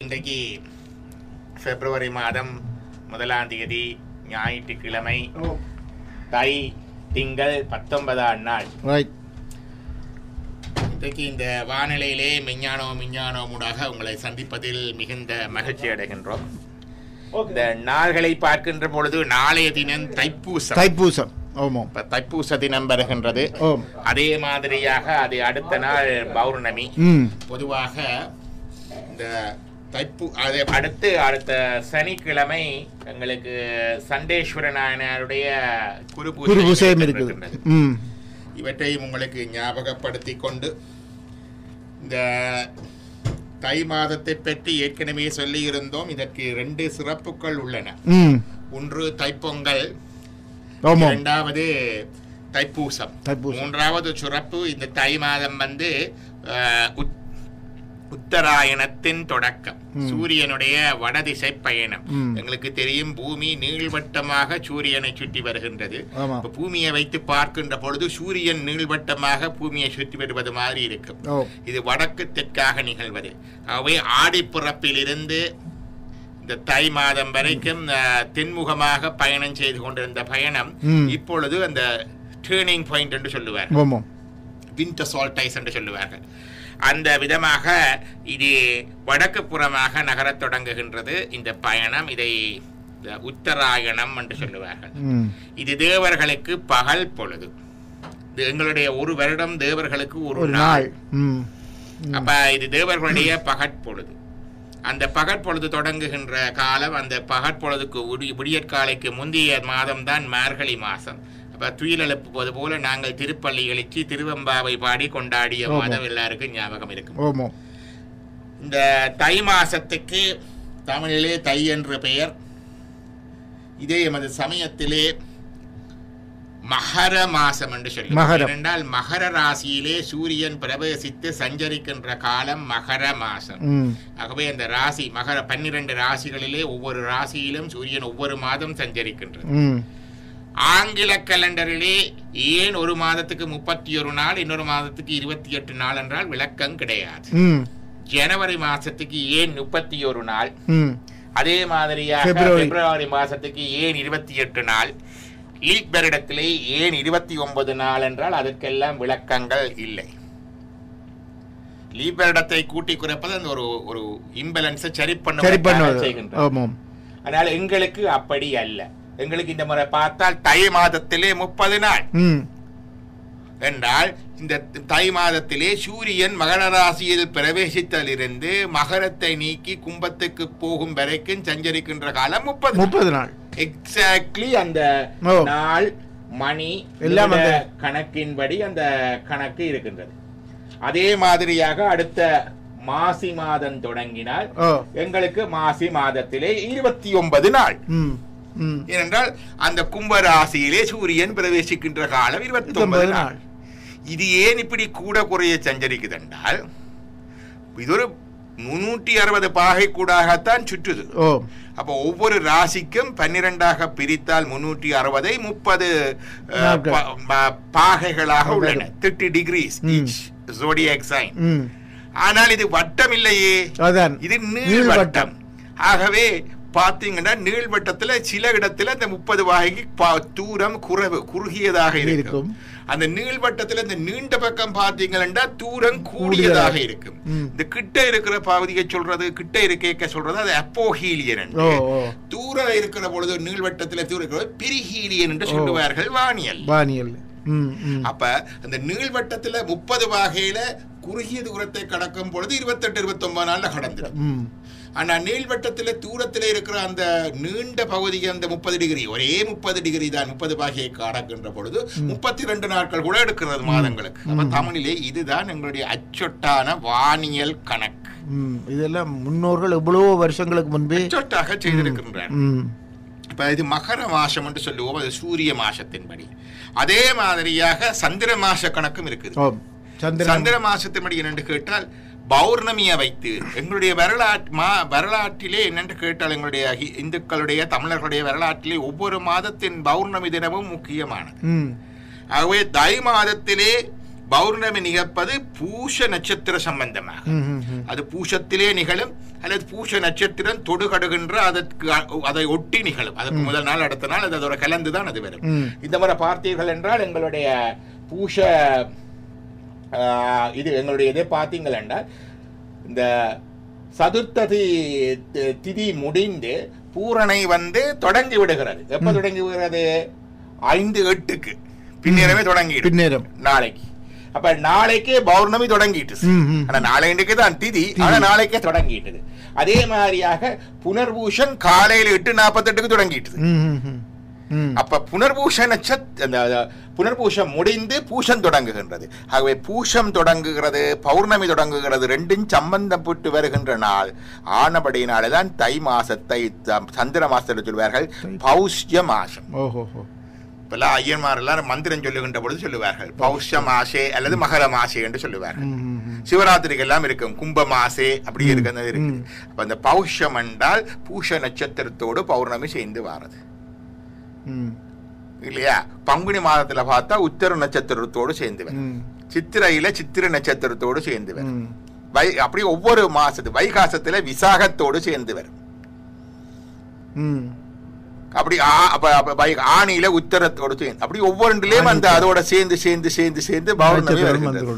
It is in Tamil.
இன்றைக்கு பிப்ரவரி மாதம் முதலாம் தேதி ஞாயிற்றுக்கிழமை தை திங்கள் பத்தொன்பதாம் நாள் ரைட் இன்றைக்கு இந்த வானிலையிலே விஞ்ஞானோ விஞ்ஞானோ மூடாக உங்களை சந்திப்பதில் மிகுந்த மகிழ்ச்சி அடைகின்றோம் இந்த நாள்களை பார்க்கின்ற பொழுது நாளைய தினம் தைப்பூசம் தைப்பூசம் ஆமாம் இப்ப தைப்பூச தினம் வருகின்றது ஓம் அதே மாதிரியாக அது அடுத்த நாள் பௌர்ணமி ம் பொதுவாக இந்த தைப்பு அது அடுத்து அடுத்த சனிக்கிழமை எங்களுக்கு சண்டேஸ்வர நாயனாருடைய குரு பூஜை குரு பூசையும் இருக்கின்றது. இருக்குது ம் இவற்றையும் உங்களுக்கு ஞாபகப்படுத்தி கொண்டு இந்த தை மாதத்தை பற்றி ஏற்கனவே சொல்லியிருந்தோம் இதற்கு ரெண்டு சிறப்புகள் உள்ளன ம் ஒன்று தைப்பொங்கல் ஆமாம் இரண்டாவது தைப்பூசம் தைப்பூசம். மூன்றாவது சிறப்பு இந்த தை மாதம் வந்து அஹ், உத்- உத்தராயணத்தின் தொடக்கம் ம். சூரியனுடைய வடதிசை பயணம் ம். எங்களுக்கு தெரியும் பூமி நீள்வட்டமாக சூரியனை சுற்றி வருகின்றது ஆமாம் இப்ப பூமியை வைத்து பார்க்கின்ற பொழுது சூரியன் நீள்வட்டமாக பூமியை சுற்றி வருவது மாதிரி இருக்கும் ஓ இது வடக்கு தெற்காக நிகழ்வது ஆகவே ஆடிப்பிறப்பிலிருந்து இந்த தை மாதம் வரைக்கும் அஹ், தென்முகமாக பயணம் செய்து கொண்டிருந்த பயணம் ம். இப்பொழுது அந்த டேர்னிங் பாயிண்ட் என்று சொல்லுவார் ஆமாம் விண்டர் சால்டைஸ் என்று சொல்லுவார்கள் அந்த விதமாக இது வடக்கு புறமாக நகரத் தொடங்குகின்றது இந்த பயணம் இதை இந்த உத்தராயணம் என்று சொல்லுவார்கள் ம் இது தேவர்களுக்கு பகல் பொழுது இது எங்களுடைய ஒரு வருடம் தேவர்களுக்கு ஒரு ஒரு நாள் நாள் ம் அப்ப இது தேவர்களுடைய பகற்பொழுது அந்த பகற்பொழுது தொடங்குகின்ற காலம் அந்த பகற்பொழுதுக்கு விடி விடியற்காலைக்கு முந்தைய மாதம் தான் மார்கழி மாசம் அப்ப துயில் எழுப்புவது போல நாங்கள் திருப்பள்ளி எழுச்சி திருவம்பாவை பாடி கொண்டாடிய ஆமா. மாதம் எல்லாருக்கும் ஞாபகம் இருக்கும் ஆமாம் இந்த தை மாசத்துக்கு தமிழிலே தை என்ற பெயர் இதே எமது சமயத்திலே மகர மாசம் என்று சொல்லி மகரம். ஏனென்றால் மகர ராசியிலே சூரியன் பிரவேசித்து சஞ்சரிக்கின்ற காலம் மகர மாசம் ம் ஆகவே அந்த ராசி மகர பன்னிரண்டு ராசிகளிலே ஒவ்வொரு ராசியிலும் சூரியன் ஒவ்வொரு மாதம் சஞ்சரிக்கின்றது ம் ஆங்கில கலண்டரிலே ஏன் ஒரு மாதத்துக்கு முப்பத்தி ஒரு நாள் இன்னொரு மாதத்துக்கு இருபத்தி எட்டு நாள் என்றால் விளக்கம் கிடையாது ம் ஜனவரி மாசத்துக்கு ஏன் முப்பத்தி ஒரு நாள் ம் அதே மாதிரியாக பிப்ரவரி. பிப்ரவரி மாசத்துக்கு ஏன் இருபத்தி எட்டு நாள் லீக் வருடத்திலே ஏன் இருபத்தி ஒன்பது நாள் என்றால் அதற்கெல்லாம் விளக்கங்கள் இல்லை லீப் வருடத்தை கூட்டி குறைப்பது அந்த ஒரு ஒரு இம்பலன்ஸை சரி சரி பண்ண பண்ணுவது செய்கின்றோம் ஆமாம் ஆனால் எங்களுக்கு அப்படி அல்ல எங்களுக்கு இந்த முறை பார்த்தால் தை மாதத்திலே முப்பது நாள் ம் என்றால் இந்த தை மாதத்திலே சூரியன் மகர ராசியில் பிரவேசித்தலிருந்து மகரத்தை நீக்கி கும்பத்துக்கு போகும் வரைக்கும் சஞ்சரிக்கின்ற காலம் முப்பது முப்பது நாள் எக்ஸாக்ட்லி அந்த ஓ. நாள் மணி எல்லாம் நிமிட அந்த- கணக்கின்படி அந்த கணக்கு இருக்கின்றது அதே மாதிரியாக அடுத்த மாசி மாதம் தொடங்கினால் ஓ எங்களுக்கு மாசி மாதத்திலே இருபத்தி ஒன்பது நாள் ம் ம் ஏனென்றால் அந்த கும்ப ராசியிலே சூரியன் பிரவேசிக்கின்ற காலம் இருபத்தி ஒன்பது இருபத்தொன்பது நாள் நாள் இது ஏன் இப்படி கூட குறைய சஞ்சரிக்குது என்றால் இது ஒரு முன்னூற்றி அறுபது பாகை கூடாகத்தான் சுற்றுது ஓ அப்போ ஒவ்வொரு ராசிக்கும் பன்னிரெண்டாக பிரித்தால் முன்னூற்றி அறுபதை முப்பது நாட்கள். பாகைகளாக உள்ளன தேர்ட்டி டிகிரிஸ் ம். ஈச் zodiac sign ம் ஆனால் இது வட்டம் இல்லையே அதான் இது நீள்வட்டம். நீள்வட்டம் ஆகவே பாத்தீங்கன்னா நீள்வட்டத்துல சில இடத்துல அந்த முப்பது வகைக்கு பா- தூரம் குறைவு குறுகியதாக இருக்கும் இருக்கும். அந்த நீள்வட்டத்துல இந்த நீண்ட பக்கம் பாத்தீங்கன்னா தூரம் கூடியதாக கூடியதாக. இருக்கும் ம். இந்த கிட்ட இருக்கிற பகுதியை சொல்றது கிட்ட இருக்க சொல்றது அது அப்போஹீலியன் ஓ என்று ஓ தூரம் இருக்கிற பொழுது நீள்வட்டத்துல தூரம் இருக்கிற பொழுது பிரிஹீலியன் என்று ஓ. சொல்லுவார்கள் வானியல் வானியல் ம் ம் அப்ப அந்த நீள்வட்டத்துல முப்பது வகையில குறுகிய தூரத்தை கடக்கும் பொழுது இருபத்தெட்டு இருபத்தி ஒன்பது நாள்ல கடந்துடும் ம் ஆனா நீள்வட்டத்துல தூரத்துல இருக்கிற அந்த நீண்ட பகுதி அந்த முப்பது டிகிரி ஒரே முப்பது டிகிரி தான் முப்பது பாகையை கடக்கின்ற பொழுது முப்பத்தி ரெண்டு நாட்கள் கூட எடுக்கிறது மாதங்களுக்கு அப்ப தமிழிலே இதுதான் எங்களுடைய அச்சொட்டான வானியல் கணக்கு ம் இதெல்லாம் முன்னோர்கள் எவ்வளவோ வருஷங்களுக்கு முன்பே அச்சொட்டாக செய்திருக்கின்றார் ம் இப்ப இது மகர மாசம் என்று சொல்லுவோம் அது சூரிய மாசத்தின்படி அதே மாதிரியாக சந்திர மாச கணக்கும் இருக்குது ஓ சந்திரன் சந்திர மாசத்தின்படி என்னென்று கேட்டால் பௌர்ணமியை வைத்து எங்களுடைய வரலாற்று மா வரலாற்றிலே என்னென்று கேட்டால் எங்களுடைய ஹி- இந்துக்களுடைய தமிழர்களுடைய வரலாற்றிலே ஒவ்வொரு மாதத்தின் பௌர்ணமி தினமும் முக்கியமானது ம் ஆகவே தை மாதத்திலே பௌர்ணமி நிகழ்ப்பது பூஷ நட்சத்திர சம்பந்தமாக ம், ம், ம். அது பூஷத்திலே நிகழும் அல்லது பூஷ நட்சத்திரம் தொடுகடுகின்ற அதற்கு அ- அதை ஒட்டி நிகழும் அதுக்கு முதல் நாள் அடுத்த நாள் அது அதோட கலந்து தான் அது வரும் ம். இந்த முறை பார்த்தீர்கள் என்றால் எங்களுடைய பூஷ ஆ, இது எங்களுடைய இதை பார்த்தீங்கள் என்றால் இந்த சதுர்த்ததி தி- திதி முடிந்து பூரணை வந்து தொடங்கி விடுகிறது எப்ப தொடங்கி விடுகிறது ஐந்து எட்டுக்கு பின்னரவே தொடங்கிடும் பின்னேரம் நாளைக்கு அப்ப நாளைக்கே பௌர்ணமி தொடங்கிட்டு ம், ம். ஆனா நாளைக்கு தான் திதி ஆனா நாளைக்கே தொடங்கிட்டது அதே மாதிரியாக புனர்பூஷன் காலையில எட்டு நாற்பத்தெட்டுக்கு தொடங்கிட்டது ம், ம், ம். ம். அப்ப புனர்பூஷ நட்சத் அந்த அந்த புனர்பூஷம் முடிந்து பூஷம் தொடங்குகின்றது ஆகவே பூஷம் தொடங்குகிறது பௌர்ணமி தொடங்குகிறது ரெண்டும் சம்பந்தப்பட்டு வருகின்ற நாள் ஆனபடியினாலே தான் தை மாசத்தை த- சந்திர மாசத்தில் சொல்வார்கள் பௌஷ்ய மாசம் ஓஹோ ஹோ. இப்பெல்லாம் ஐயன்மார் எல்லாரும் மந்திரம் சொல்லுகின்ற பொழுது சொல்லுவார்கள் பௌஷ்ய மாசே அல்லது மகர மாசே என்று சொல்லுவார்கள் ம், ம், ம். சிவராத்திரிக்கு எல்லாம் இருக்கும் கும்ப மாசே அப்படி இருக்கிறது இருக்குது ம். அப்ப அந்த பௌஷ்யம் என்றால் பூஷ நட்சத்திரத்தோடு பௌர்ணமி சேர்ந்து வாரது ம், இல்லையா பங்குனி மாதத்துல பார்த்தா உத்தர நட்சத்திரத்தோடு சேர்ந்து வரும் ம், சித்திரையில சித்திர நட்சத்திரத்தோடு சேர்ந்து வரும் ம். வை அப்படி ஒவ்வொரு மாசத்து வைகாசத்துல விசாகத்தோடு சேர்ந்து வரும் ம். அப்படி ஆ- அப்ப அப்ப வை- ஆணியில உத்தரத்தோடு சேர்ந்து அப்படி ஒவ்வொன்றிலையும் அந்த அதோட சேர்ந்து சேர்ந்து சேர்ந்து சேர்ந்து பௌர்ணமி நட்சத்திரம் வருகின்றது வந்து